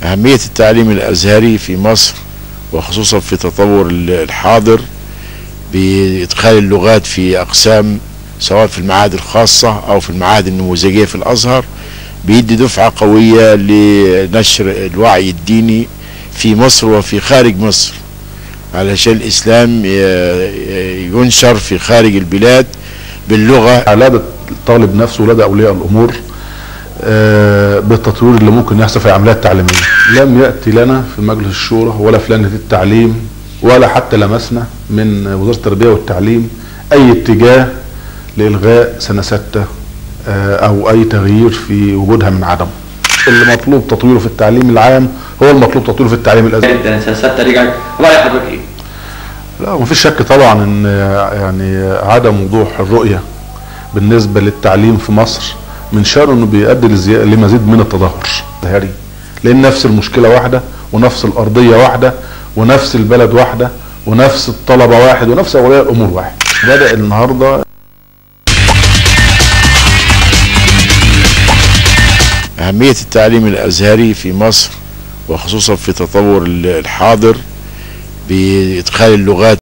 أهمية التعليم الأزهري في مصر وخصوصا في تطور الحاضر بإدخال اللغات في أقسام سواء في المعاهد الخاصة أو في المعاهد النموذجية في الأزهر بيدي دفعة قوية لنشر الوعي الديني في مصر وفي خارج مصر علشان الإسلام ينشر في خارج البلاد باللغة لدى الطالب نفسه ولدى أولياء الأمور آه، بالتطوير اللي ممكن يحصل في العمليات التعليمية لم يأتي لنا في مجلس الشورى ولا في لجنة التعليم ولا حتى لمسنا من وزارة التربية والتعليم أي اتجاه لإلغاء سنة ستة آه، أو أي تغيير في وجودها من عدم اللي مطلوب تطويره في التعليم العام هو المطلوب تطويره في التعليم الأزهري جدا سنه سته رجعت راي حضرتك ايه؟ لا ومفيش شك طبعا ان يعني عدم وضوح الرؤيه بالنسبه للتعليم في مصر من شر انه بيؤدي لزي- لمزيد من التدهور الظاهري لان نفس المشكله واحده ونفس الارضيه واحده ونفس البلد واحده ونفس الطلبه واحد ونفس اولياء الامور واحد بدا النهارده أهمية التعليم الأزهري في مصر وخصوصا في تطور الحاضر بإدخال اللغات